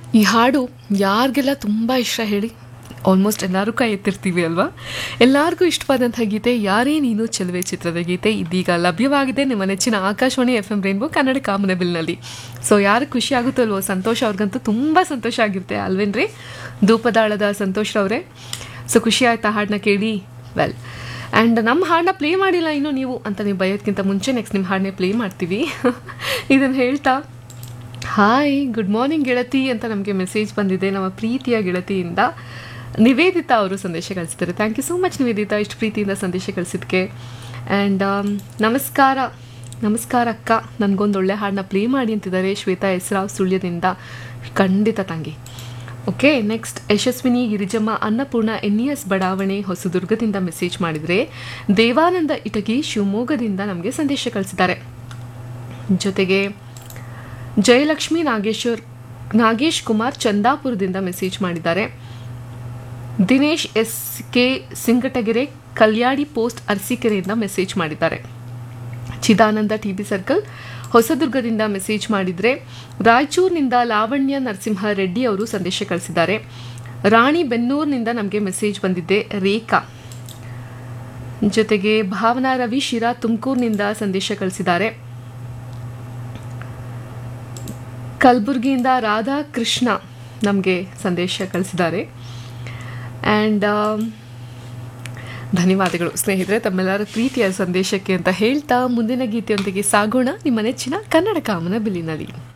ಈ ಹಾಡು ಯಾರಿಗೆಲ್ಲ ತುಂಬ ಇಷ್ಟ ಹೇಳಿ ಆಲ್ಮೋಸ್ಟ್ ಎಲ್ಲರೂ ಕೈ ಎತ್ತಿರ್ತೀವಿ ಅಲ್ವಾ ಎಲ್ಲರಿಗೂ ಇಷ್ಟವಾದಂಥ ಗೀತೆ ಯಾರೇ ನೀನು ಚೆಲುವೆ ಚಿತ್ರದ ಗೀತೆ ಇದೀಗ ಲಭ್ಯವಾಗಿದೆ ನಿಮ್ಮ ನೆಚ್ಚಿನ Akashvani F M Rainbow Kannada ಕಾಮನಬಿಲ್ನಲ್ಲಿ ಸೊ ಯಾರು ಖುಷಿ ಆಗುತ್ತೋ ಅಲ್ವೋ ಸಂತೋಷ ಅವ್ರಿಗಂತೂ ತುಂಬ ಸಂತೋಷ ಆಗಿರುತ್ತೆ ಅಲ್ವೇನ್ರಿ ಧೂಪದಾಳದ ಸಂತೋಷ್ ಅವರೇ ಸೊ ಖುಷಿ ಆಯ್ತಾ ಹಾಡನ್ನ ಕೇಳಿ ವೆಲ್ ಆ್ಯಂಡ್ ನಮ್ಮ ಹಾಡನ್ನ ಪ್ಲೇ ಮಾಡಿಲ್ಲ ಇನ್ನು ನೀವು ಅಂತ ನೀವು ಬಯೋದ್ಕಿಂತ ಮುಂಚೆ ನೆಕ್ಸ್ಟ್ ನಿಮ್ಮ ಹಾಡನ್ನೇ ಪ್ಲೇ ಮಾಡ್ತೀವಿ ಇದನ್ನು ಹೇಳ್ತಾ ಹಾಯ್ ಗುಡ್ ಮಾರ್ನಿಂಗ್ ಗೆಳತಿ ಅಂತ ನಮಗೆ ಮೆಸೇಜ್ ಬಂದಿದೆ ನಮ್ಮ ಪ್ರೀತಿಯ ಗೆಳತಿಯಿಂದ ನಿವೇದಿತಾ ಅವರು ಸಂದೇಶ ಕಳಿಸಿದ್ದಾರೆ thank you so much Nivedita ಇಷ್ಟು ಪ್ರೀತಿಯಿಂದ ಸಂದೇಶ ಕಳಿಸಿದ್ದಕ್ಕೆ ಆ್ಯಂಡ್ ನಮಸ್ಕಾರ ನಮಸ್ಕಾರ ಅಕ್ಕ ನನಗೊಂದು ಒಳ್ಳೆ ಹಾಡನ್ನ ಪ್ಲೇ ಮಾಡಿ ಅಂತಿದ್ದಾರೆ ಶ್ವೇತಾ ಹೆಸ್ರಾವ್ ಸುಳ್ಯದಿಂದ ಖಂಡಿತ ತಂಗಿ okay next Yashaswini Girijamma Annapurna N S ಬಡಾವಣೆ ಹೊಸದುರ್ಗದಿಂದ ಮೆಸೇಜ್ ಮಾಡಿದರೆ ದೇವಾನಂದ ಇಟಗಿ ಶಿವಮೊಗ್ಗದಿಂದ ನಮಗೆ ಸಂದೇಶ ಕಳಿಸಿದ್ದಾರೆ ಜೊತೆಗೆ ಜಯಲಕ್ಷ್ಮಿ ನಾಗೇಶ್ವರ್ ನಾಗೇಶ್ ಕುಮಾರ್ ಚಂದಾಪುರದಿಂದ ಮೆಸೇಜ್ ಮಾಡಿದ್ದಾರೆ Dinesh S K Singatagere Kalyadi post ಅರಸೀಕೆರೆಯಿಂದ ಮೆಸೇಜ್ ಮಾಡಿದ್ದಾರೆ ಚಿದಾನಂದ ಟಿ ಬಿ ಸರ್ಕಲ್ ಹೊಸದುರ್ಗದಿಂದ ಮೆಸೇಜ್ ಮಾಡಿದರೆ ರಾಯಚೂರಿನಿಂದ ಲಾವಣ್ಯ ನರಸಿಂಹ ರೆಡ್ಡಿ ಅವರು ಸಂದೇಶ ಕಳಿಸಿದ್ದಾರೆ ರಾಣಿ ಬೆನ್ನೂರಿನಿಂದ ನಮಗೆ ಮೆಸೇಜ್ ಬಂದಿದೆ ರೇಖಾ ಜೊತೆಗೆ ಭಾವನಾ ರವಿ ಶಿರಾ ತುಮಕೂರಿನಿಂದ ಸಂದೇಶ ಕಳಿಸಿದ್ದಾರೆ ಕಲಬುರಗಿಯಿಂದ ರಾಧಾಕೃಷ್ಣ ನಮಗೆ ಸಂದೇಶ ಕಳಿಸಿದ್ದಾರೆ ಆ್ಯಂಡ್ ಧನ್ಯವಾದಗಳು ಸ್ನೇಹಿತರೆ ತಮ್ಮೆಲ್ಲರ ಪ್ರೀತಿಯ ಸಂದೇಶಕ್ಕೆ ಅಂತ ಹೇಳ್ತಾ ಮುಂದಿನ ಗೀತೆಯೊಂದಿಗೆ ಸಾಗೋಣ ನಿಮ್ಮ ನೆಚ್ಚಿನ ಕನ್ನಡ ಕಾಮನ ಬಿಲ್ಲಿನಲ್ಲಿ